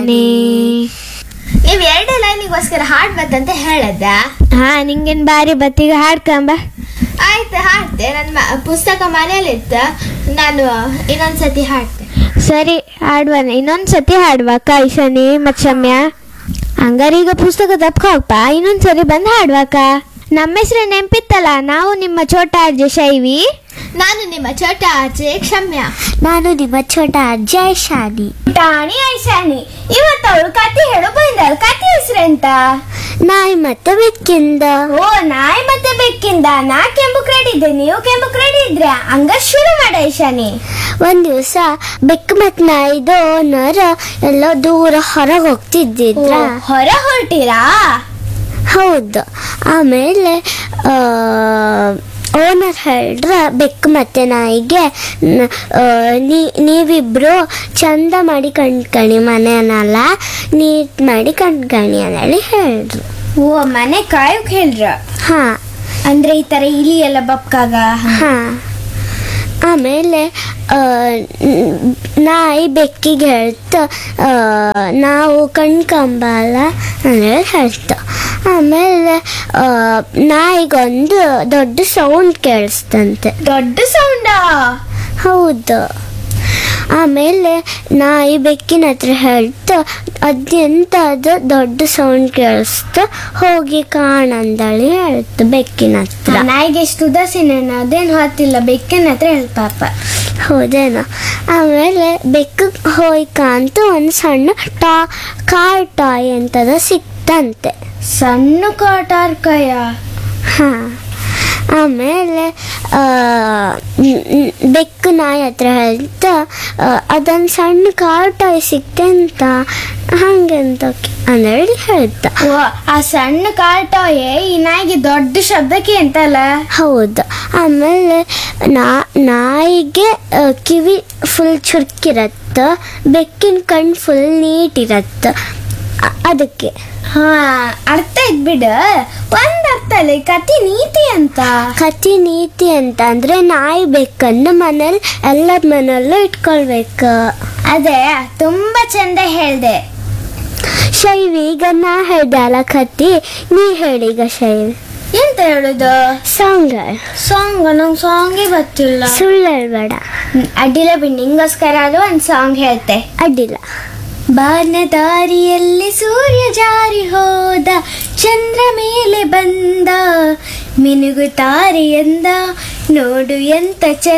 ಐಶಾನಿ ನೀವ್ ಎರಡೇ ಲೈನಿಗೋಸ್ಕರ ಹಾಡ್ಬೇಕಂತ ಹೇಳದ್ದ ಹಾ ನಿಂಗೇನ್ ಬಾರಿ ಬತ್ತೀಗ ಹಾಡ್ಕಂಬ ಆಯ್ತು ಹಾಡ್ತೆ ನನ್ನ ಪುಸ್ತಕ ಮನೇಲಿತ್ತ ನಾನು ಇನ್ನೊಂದ್ಸತಿ ಹಾಡ್ತೆ ಸರಿ ಹಾಡ್ವಾನ ಇನ್ನೊಂದ್ ಸತಿ ಹಾಡ್ವಾಕ ಐಶಾನಿ ಮತ್ ಶಮ್ಯ ಹಂಗಾರೀಗ ಪುಸ್ತಕ ತಪ್ಕೋಪ್ಪ ಇನ್ನೊಂದ್ ಸರಿ ಬಂದ್ ಹಾಡ್ವಾಕ ನಮ್ಮ ಹೆಸ್ರು ನೆನ್ಪಿತ್ತಲ್ಲ ನಾವು ನಿಮ್ಮ ಛೋಟ ಅರ್ಜ ಶೈವಿ ನಾನು ನಿಮ್ಮ ಚೋಟ ಆಚೆ ಕ್ಷಮ್ಯ ನಾನು ನಿಮ್ಮ ಛೋಟ ಅಜ್ಜ ಶಾನಿ ಟಾಣಿ ಐಶಾನಿ ಇವತ್ತು ಅವಳು ಕತೆ ಹೇಳು ಬಂದಳು ಕತೆ ಹೆಸ್ರೆಂತ ನಾಯಿ ಮತ್ತೆ ಬೆಕ್ಕಿಂದ ಓ ನಾಯಿ ಮತ್ತೆ ಬೆಕ್ಕಿಂದ ನಾ ಕೆಂಪು ಕ್ರೆಡಿದ್ದೆ ನೀವು ಕೆಂಪು ಕ್ರೆಡಿ ಇದ್ರೆ ಹಂಗ ಶುರು ಮಾಡ ಐಶಾನಿ ಒಂದ್ ದಿವಸ ಬೆಕ್ಕು ಮತ್ ನಾಯಿದು ಓನರ್ ಎಲ್ಲೋ ದೂರ ಹೊರಗೆ ಹೋಗ್ತಿದ್ದಿದ್ರ ಹೊರ ಹೊರಟಿರಾ ಹೌದು ಆಮೇಲೆ ಓನರ್ ಹೇಳ್ರ ಬೆಕ್ಕು ಮತ್ತೆ ನಾಯಿಗೆ ನ- ಆ, ನೀ- ನೀವಿಬ್ರು ಚಂದ ಮಾಡಿ ಕಣ್ಕಣಿ ಮನೆಯನ್ನೆಲ್ಲ ನೀಟ್ ಮಾಡಿ ಕಣ್ಕಣಿ ಅಂತೇಳಿ ಹೇಳ್ರು ಓ ಮನೆ ಕಾಯೋಕ್ ಹೇಳ್ರ ಹಾ ಅಂದ್ರೆ ಈ ತರ ಇಲಿ ಎಲ್ಲ ಬಪ್ಕಾಗ ಹಾ ಆಮೇಲೆ ಆ, ನ್- ನಾಯಿ ಬೆಕ್ಕಿಗೆ ಹೇಳ್ತ ಆ, ನಾವು ಕಣ್ಕಂಬಲ್ಲ ಅಂದರೆ ಹೇಳ್ತ ಆಮೇಲೆ ಆ, ನಾಯಿಗೊಂದು ದೊಡ್ಡ ಸೌಂಡ್ ಕೇಳಿಸ್ತಂತೆ ದೊಡ್ಡ ಸೌಂಡಾ ಹೌದು ಆಮೇಲೆ ನಾಯಿ ಬೆಕ್ಕಿನ ಹತ್ರ ಹೇಳ್ತ ಅದೆಂತ ಅದು ದೊಡ್ಡ ಸೌಂಡ್ ಕೇಳಿಸ್ತು ಹೋಗಿ ಕಾಣಂದಳಿ ಹೇಳ್ತು ಬೆಕ್ಕಿನ ಹತ್ರ ನಾಯಿಗೆ ಎಷ್ಟು ಉದಾಸೀನ ಅದೇನು ಹೊತ್ತಿಲ್ಲ ಬೆಕ್ಕಿನ ಹತ್ರ ಹೇಳ್ ಪಾಪ ಹೌದೇನೋ ಆಮೇಲೆ ಬೆಕ್ಕು ಹೋಯ್ಕ ಅಂತ ಒಂದು ಸಣ್ಣ ಟಾ ಕಾರ್ ಟಾಯ್ ಅಂತದ ಸಿಕ್ತಂತೆ ಸಣ್ಣ ಕಾಟಾರ್ಕಯ್ಯ ಹಾ ಆಮೇಲೆ ಆ, ನ್- ನ್- ಬೆಕ್ಕು ನಾಯಿ ಹತ್ರ ಹೇಳ್ತಾ ಅದೊಂದು ಸಣ್ಣ ಕಾರ್ ಟಾಯ್ ಸಿಕ್ತೆ ಅಂತ ಹಂಗಂತ ಅಂದೇಳಿ ಹೇಳ್ತಾ ಓ ಆ ಸಣ್ಣ ಕಾಟಾಯೇ ಈ ನಾಯಿಗೆ ದೊಡ್ಡ ಶಬ್ದಕ್ಕೆ ಅಂತಲ್ಲ ಹೌದು ಆಮೇಲೆ ನಾ ನಾಯಿಗೆ ಆ, ಕಿವಿ ಫುಲ್ ಚುರುಕಿರತ್ತ ಬೆಕ್ಕಿನ ಕಣ್ಣು ಫುಲ್ ನೀಟ್ ಇರತ್ತ ಅ- ಅದಕ್ಕೆ ಹಾ ಅರ್ಥ ಆಯ್ತು ಬಿಡ ಒಂದ್ ಅರ್ಥ ಅಲ್ಲ ಈ ಕತಿ ನೀತಿ ಅಂತ ಕತಿ ನೀತಿ ಅಂತ ಅಂದ್ರೆ ನಾಯಿ ಬೆಕ್ಕನ್ನು ಮನೇಲಿ ಎಲ್ಲರ ಮನೆಯಲ್ಲೂ ಇಟ್ಕೊಳ್ಬೇಕು ಅದೇ ತುಂಬಾ ಚಂದ ಹೇಳ್ದೆ ಶೈವಿ ಈಗ ನಾ ಹೇಳ್ದೆ ಅಲ್ಲ ಕತಿ ನೀ ಹೇಳೀಗ ಶೈವಿ ಎಂತ ಹೇಳುದು ಸಾಂಗ್ ಸಾಂಗ್ ನಂಗೆ ಸಾಂಗೇ ಗೊತ್ತಿಲ್ಲ ಸುಳ್ಳು ಹೇಳ್ಬೇಡ ಹ್ಮ್, ಅಡ್ಡಿಲ್ಲ ಬಿಡಿ ನಿಂಗೋಸ್ಕರ ಅದು ಒಂದ್ ಸಾಂಗ್ ಹೇಳ್ತೆ ಅಡ್ಡಿಲ್ಲ ಬಾನ ದಾರಿಯಲ್ಲಿ ಸೂರ್ಯ ಜಾರಿ ಹೋದ ಚಂದ್ರ ಮೇಲೆ ಬಂದ ಮಿನುಗು ತಾರೆಯಂದ ನೋಡು ಎಂತ ಚಂದ